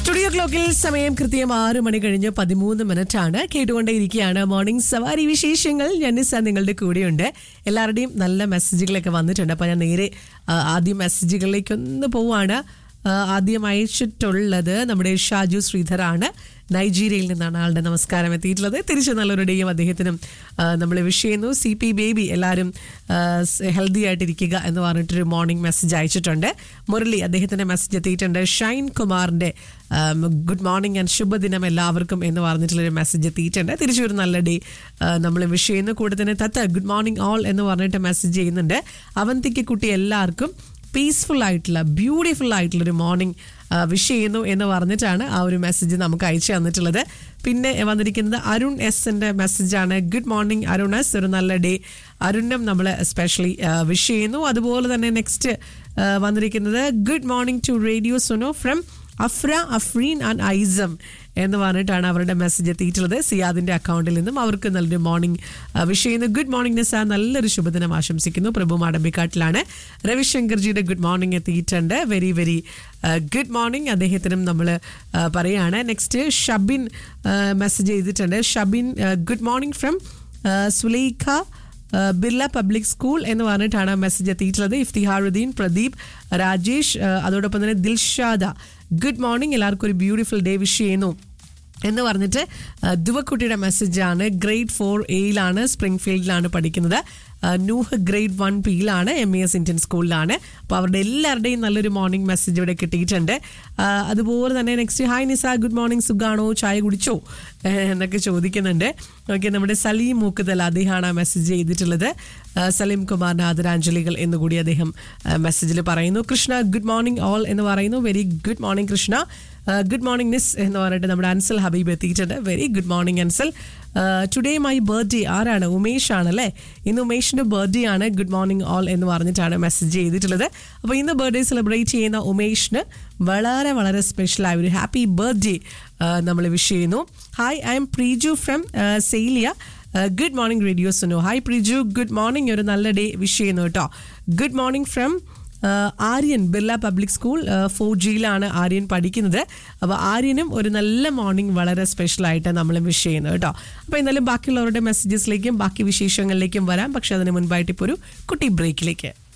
studio ക്ലോക്കിൽ സമയം കൃത്യം ആറ് മണി കഴിഞ്ഞ് പതിമൂന്ന് മിനിറ്റ് ആണ് കേട്ടുകൊണ്ടേയിരിക്കുകയാണ് മോർണിംഗ് സവാരി വിശേഷങ്ങൾ ജനിസ നിങ്ങളുടെ കൂടെയുണ്ട് എല്ലാവരുടെയും നല്ല മെസ്സേജുകളൊക്കെ വന്നിട്ടുണ്ട് അപ്പോൾ ഞാൻ നേരെ ആ, ആദ്യം മെസ്സേജുകളിലേക്ക് ഒന്ന് പോവാണ് ആ, ആദ്യം അയച്ചിട്ടുള്ളത് നമ്മുടെ ഷാജു ശ്രീധറാണ് നൈജീരിയയിൽ നിന്നാണ് ആളുടെ നമസ്കാരം എത്തിയിട്ടുള്ളത് തിരിച്ചു നല്ലവരുടെയും അദ്ദേഹത്തിനും നമ്മൾ വിഷ് ചെയ്യുന്നു സി പി ബേബി എല്ലാവരും ഹെൽത്തി ആയിട്ടിരിക്കുക എന്ന് പറഞ്ഞിട്ടൊരു മോർണിംഗ് മെസ്സേജ് അയച്ചിട്ടുണ്ട് മുരളി അദ്ദേഹത്തിൻ്റെ മെസ്സേജ് എത്തിയിട്ടുണ്ട് ഷൈൻ കുമാറിൻ്റെ ഗുഡ് മോർണിംഗ് ആൻഡ് ശുഭദിനം എല്ലാവർക്കും എന്ന് പറഞ്ഞിട്ടുള്ളൊരു മെസ്സേജ് എത്തിയിട്ടുണ്ട് തിരിച്ചൊരു നല്ല ഡേ നമ്മൾ വിഷ് ചെയ്യുന്നു കൂടെ തന്നെ തത്ത ഗുഡ് മോർണിംഗ് ഓൾ എന്ന് പറഞ്ഞിട്ട് മെസ്സേജ് ചെയ്യുന്നുണ്ട് അവന്തിക്ക് കുട്ടി എല്ലാവർക്കും പീസ്ഫുൾ ആയിട്ടുള്ള ബ്യൂട്ടിഫുൾ ആയിട്ടുള്ള ഒരു മോർണിംഗ് വിഷ് ചെയ്യുന്നു എന്ന് പറഞ്ഞിട്ടാണ് ആ ഒരു മെസ്സേജ് നമുക്ക് അയച്ചു തന്നിട്ടുള്ളത് പിന്നെ വന്നിരിക്കുന്നത് അരുൺ എസിന്റെ മെസ്സേജാണ് ഗുഡ് മോർണിംഗ് അരുൺ എസ് ഒരു നല്ല ഡേ അരുണിനും നമ്മൾ സ്പെഷ്യലി വിഷ് ചെയ്യുന്നു അതുപോലെ തന്നെ നെക്സ്റ്റ് വന്നിരിക്കുന്നത് good morning to radio Suno from Afra Afreen and Aisam എന്ന് പറഞ്ഞിട്ടാണ് അവരുടെ മെസ്സേജ് എത്തിയിട്ടുള്ളത് സിയാദിന്റെ അക്കൗണ്ടിൽ നിന്നും അവർക്ക് നല്ലൊരു മോർണിംഗ് വിഷ് ചെയ്യുന്നു ഗുഡ് മോർണിംഗ് നിസ നല്ലൊരു ശുഭദിനം ആശംസിക്കുന്നു പ്രഭു മാടമ്പിക്കാട്ടിലാണ് രവിശങ്കർജിയുടെ ഗുഡ് മോർണിംഗ് എത്തിയിട്ടുണ്ട് വെരി വെരി ഗുഡ് മോർണിംഗ് അദ്ദേഹത്തിനും നമ്മൾ പറയുകയാണ് നെക്സ്റ്റ് ഷബിൻ മെസ്സേജ് ചെയ്തിട്ടുണ്ട് Shabin good morning from Sulaikha ഏഹ് ബിർള പബ്ലിക് സ്കൂൾ എന്ന് പറഞ്ഞിട്ടാണ് മെസ്സേജ് എത്തിയിട്ടുള്ളത് ഇഫ്തിഹാറുദ്ദീൻ പ്രദീപ് രാജേഷ് ഏഹ് അതോടൊപ്പം തന്നെ ദിൽഷാദ ഗുഡ് മോർണിംഗ് എല്ലാവർക്കും ഒരു ബ്യൂട്ടിഫുൾ ഡേ വിഷ് ചെയ്യുന്നു എന്ന് പറഞ്ഞിട്ട് ഏഹ് ധുവക്കുട്ടിയുടെ മെസ്സേജാണ് ഗ്രേഡ് ഫോർ എയിലാണ് സ്പ്രിംഗ് ഫീൽഡിലാണ് പഠിക്കുന്നത് ഏഹ് നൂഹ് ഗ്രേഡ് വൺ പിയിലാണ് എം ഇ എസ് ഇന്ത്യൻ സ്കൂളിലാണ് അപ്പോൾ അവരുടെ എല്ലാവരുടെയും നല്ലൊരു മോർണിംഗ് മെസ്സേജ് ഇവിടെ കിട്ടിയിട്ടുണ്ട് ഏഹ് അതുപോലെ തന്നെ next hi Nisa good morning സുഖാണോ ചായ കുടിച്ചോ ഏഹ് എന്നൊക്കെ ചോദിക്കുന്നുണ്ട് ഓക്കെ നമ്മുടെ സലീം മൂക്കുതൽ അദ്ദേഹമാണ് ആ മെസ്സേജ് ചെയ്തിട്ടുള്ളത് ഏഹ് സലീം കുമാറിന് ആദരാഞ്ജലികൾ എന്നുകൂടി അദ്ദേഹം മെസ്സേജിൽ പറയുന്നു കൃഷ്ണ ഗുഡ് മോർണിംഗ് ഓൾ എന്ന് പറയുന്നു very good morning Krishna good morning നിസ് എന്ന് പറഞ്ഞിട്ട് നമ്മുടെ അൻസൽ ഹബീബ് എത്തിയിട്ടുണ്ട് very good morning Ansal today my birthday ആരാണ് ഉമേഷ് ആണല്ലേ ഇന്ന് ഉമേഷിന്റെ ബർത്ത്ഡേ ആണ് ഗുഡ് മോർണിംഗ് ഓൾ എന്ന് പറഞ്ഞിട്ടാണ് മെസ്സേജ് ചെയ്തിട്ടുള്ളത് അപ്പോൾ ഇന്ന് ബർത്ത്ഡേ സെലിബ്രേറ്റ് ചെയ്യുന്ന ഉമേഷിന് വളരെ വളരെ സ്പെഷ്യലായ ഒരു ഹാപ്പി ബർത്ത്ഡേ നമ്മൾ വിഷ് ചെയ്യുന്നു hi I'm Preeju from സെയിലിയ good morning radio Suno hi Preeju good morning ഒരു നല്ല ഡേ വിഷ് ചെയ്യുന്നു കേട്ടോ good morning from Aryan Birla public school four ജിയിലാണ് ആര്യൻ പഠിക്കുന്നത് അപ്പോൾ ആര്യനും ഒരു നല്ല മോർണിംഗ് വളരെ സ്പെഷ്യലായിട്ട് നമ്മൾ വിഷ് ചെയ്യുന്നു കേട്ടോ അപ്പോൾ എന്തായാലും ബാക്കിയുള്ളവരുടെ മെസ്സേജസിലേക്കും ബാക്കി വിശേഷങ്ങളിലേക്കും വരാം പക്ഷെ അതിന് മുൻപായിട്ട് ഇപ്പോൾ ഒരു കുട്ടി ബ്രേക്കിലേക്ക്